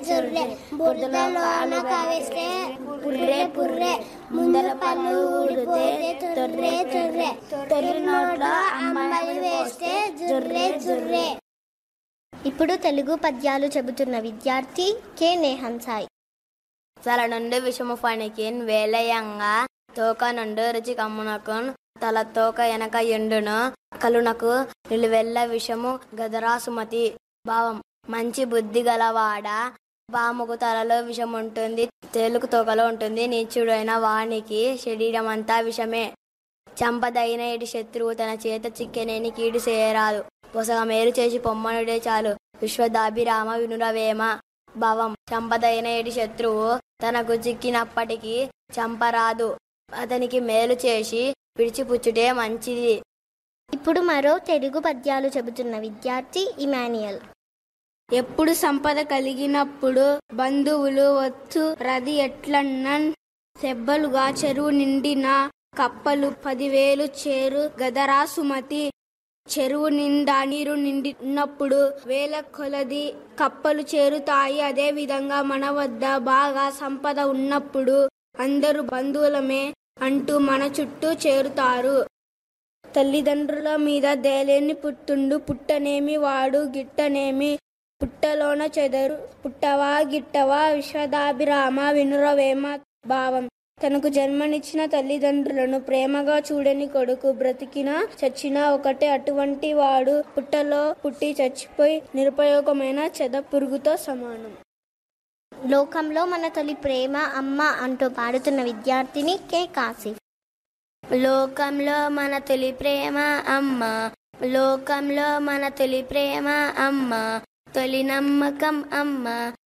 జుర్రె బురదలోన కవిస్తే పుర్రె పుర్రె ముందర పళ్ళు ఊడిపోతే తొర్రె తొర్రె తొర్రి నోట్లో అమ్మాయి వేస్తే జుర్రె జుర్రె ఇప్పుడు తెలుగు పద్యాలు చెబుతున్న విద్యార్థి కె నేహన్ సాయి తల నుండి విషము ఫణికిన్ వేలయంగా తోక నుండి రుచి కమ్మునకున్ తల తోక వెనక ఎండును కలునకు నిలువెల్ల విషము గదరా సుమతి భావం మంచి బుద్ధి గలవాడ బాముకు తలలో విషం ఉంటుంది తేలుకు తోకలో ఉంటుంది నీచుడైన వానికి శరీరం అంతా విషమే చంపదైన ఇటు శత్రువు తన చేత చిక్కెనేని కీడు చేయరాదు పొసగ మేలు చేసి పొమ్మనుడే చాలు విశ్వదాభిరామ వినురవేమ భవం చంపదైన ఇటు శత్రువు తనకు చిక్కినప్పటికీ చంపరాదు అతనికి మేలు చేసి విడిచిపుచ్చుటే మంచిది ఇప్పుడు మరో తెలుగు పద్యాలు చెబుతున్న విద్యార్థి ఇమాన్యుయల్ ఎప్పుడు సంపద కలిగినప్పుడు బంధువులు వచ్చు రది ఎట్లన్నన్ సెబ్బలుగా చెరువు నిండిన కప్పలు పదివేలు చేరు గదరా సుమతి చెరువు నిండా నీరు నిండినప్పుడు వేల కొలది కప్పలు చేరుతాయి అదే విధంగా మన వద్ద బాగా సంపద ఉన్నప్పుడు అందరూ బంధువులమే అంటూ మన చుట్టూ చేరుతారు తల్లిదండ్రుల మీద దేలేని పుట్టుండు పుట్టనేమి వాడు గిట్టనేమి పుట్టలోన చెదరు పుట్టవా గిట్టవా విశ్వదాభిరామ వినురవేమ భావం తనకు జన్మనిచ్చిన తల్లిదండ్రులను ప్రేమగా చూడని కొడుకు బ్రతికినా చచ్చినా ఒకటే అటువంటి వాడు పుట్టలో పుట్టి చచ్చిపోయి నిరుపయోగమైన చెద పురుగుతో సమానం లోకంలో మన తొలి ప్రేమ అమ్మ అంటూ పాడుతున్న విద్యార్థిని కె కాసిఫ్ లోకంలో మన తొలి ప్రేమ అమ్మ లోకంలో మన తొలి ప్రేమ అమ్మ తొలి నమ్మకం అమ్మ